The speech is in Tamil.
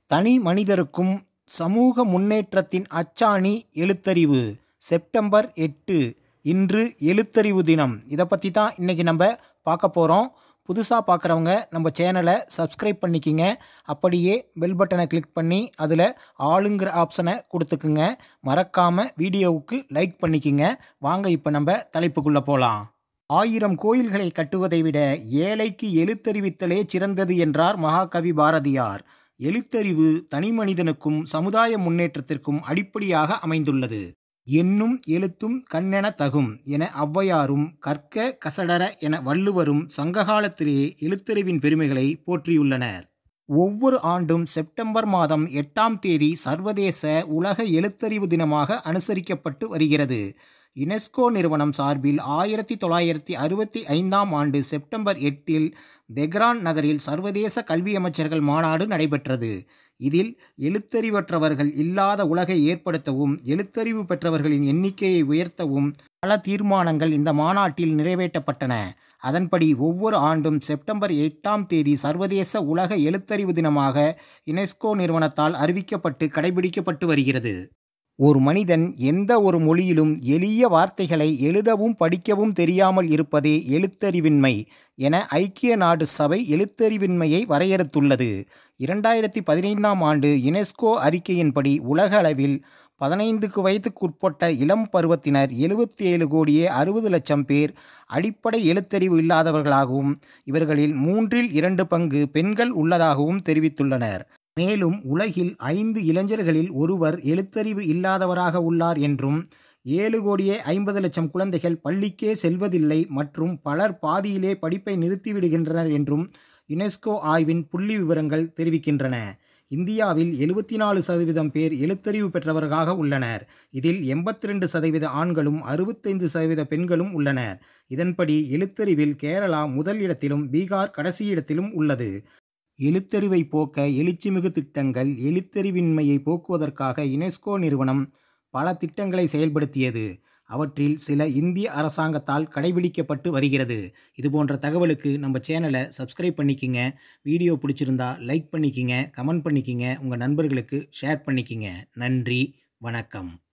தனி மனிதருக்கும் சமூக முன்னேற்றத்தின் அச்சாணி எழுத்தறிவு செப்டம்பர் எட்டு இன்று எழுத்தறிவு தினம் இதை பற்றி தான் இன்றைக்கி நம்ம பார்க்க போகிறோம் புதுசாக பார்க்குறவங்க நம்ம சேனலை சப்ஸ்கிரைப் பண்ணிக்கிங்க அப்படியே பெல் பட்டனை கிளிக் பண்ணி அதில் ஆளுங்கிற ஆப்ஷனை கொடுத்துக்குங்க மறக்காமல் வீடியோவுக்கு லைக் பண்ணிக்கிங்க வாங்க இப்போ நம்ம தலைப்புக்குள்ளே போகலாம் ஆயிரம் கோயில்களை கட்டுவதை விட ஏழைக்கு எழுத்தறிவித்தலே சிறந்தது என்றார் மகாகவி பாரதியார் எழுத்தறிவு தனிமனிதனுக்கும் சமுதாய முன்னேற்றத்திற்கும் அடிப்படையாக அமைந்துள்ளது எண்ணும் எழுத்தும் கண்ணென தகும் என ஔவையாரும் கற்க கசடர என வள்ளுவரும் சங்ககாலத்திலே எழுத்தறிவின் பெருமைகளை போற்றியுள்ளனர் ஒவ்வொரு ஆண்டும் செப்டம்பர் மாதம் எட்டாம் தேதி சர்வதேச உலக எழுத்தறிவு தினமாக அனுசரிக்கப்பட்டு வருகிறது யுனெஸ்கோ நிறுவனம் சார்பில் ஆயிரத்தி தொள்ளாயிரத்தி அறுபத்தி ஐந்தாம் ஆண்டு செப்டம்பர் எட்டில் தெஹ்ரான் நகரில் சர்வதேச கல்வி அமைச்சர்கள் மாநாடு நடைபெற்றது இதில் எழுத்தறிவற்றவர்கள் இல்லாத உலகை ஏற்படுத்தவும் எழுத்தறிவு பெற்றவர்களின் எண்ணிக்கையை உயர்த்தவும் பல தீர்மானங்கள் இந்த மாநாட்டில் நிறைவேற்றப்பட்டன அதன்படி ஒவ்வொரு ஆண்டும் செப்டம்பர் எட்டாம் தேதி சர்வதேச உலக எழுத்தறிவு தினமாக யுனெஸ்கோ நிறுவனத்தால் அறிவிக்கப்பட்டு கடைபிடிக்கப்பட்டு வருகிறது ஒரு மனிதன் எந்த ஒரு மொழியிலும் எளிய வார்த்தைகளை எழுதவும் படிக்கவும் தெரியாமல் இருப்பதே எழுத்தறிவின்மை என ஐக்கிய நாடு சபை எழுத்தறிவின்மையை வரையறுத்துள்ளது இரண்டாயிரத்தி பதினைந்தாம் ஆண்டு யுனெஸ்கோ அறிக்கையின்படி உலக அளவில் பதினைந்துக்கு வயதுக்குட்பட்ட இளம் பருவத்தினர் எழுபத்தி ஏழு கோடியே அறுபது லட்சம் பேர் அடிப்படை எழுத்தறிவு இல்லாதவர்களாகவும் இவர்களில் மூன்றில் இரண்டு பங்கு பெண்கள் உள்ளதாகவும் தெரிவித்துள்ளனர் மேலும் உலகில் ஐந்து இளைஞர்களில் ஒருவர் எழுத்தறிவு இல்லாதவராக உள்ளார் என்றும் ஏழு கோடியே ஐம்பது லட்சம் குழந்தைகள் பள்ளிக்கே செல்வதில்லை மற்றும் பலர் பாதியிலே படிப்பை நிறுத்திவிடுகின்றனர் என்றும் யுனெஸ்கோ ஆய்வின் புள்ளி விவரங்கள் தெரிவிக்கின்றன இந்தியாவில் எழுபத்தி நாலு சதவீதம் பேர் எழுத்தறிவு பெற்றவர்களாக உள்ளனர் இதில் எண்பத்தி ரெண்டு சதவீத ஆண்களும் அறுபத்தைந்து சதவீத பெண்களும் உள்ளனர் இதன்படி எழுத்தறிவில் கேரளா முதல் இடத்திலும் பீகார் கடைசி இடத்திலும் உள்ளது எழுத்தறிவை போக்க எழுச்சிமிகு திட்டங்கள் எழுத்தறிவின்மையை போக்குவதற்காக யுனெஸ்கோ நிறுவனம் பல திட்டங்களை செயல்படுத்தியது அவற்றில் சில இந்திய அரசாங்கத்தால் கடைபிடிக்கப்பட்டு வருகிறது இது போன்ற தகவலுக்கு நம்ம சேனலை சப்ஸ்கிரைப் பண்ணிக்கிங்க வீடியோ பிடிச்சிருந்தா லைக் பண்ணிக்கிங்க கமெண்ட் பண்ணிக்கிங்க உங்கள் நண்பர்களுக்கு ஷேர் பண்ணிக்கிங்க நன்றி வணக்கம்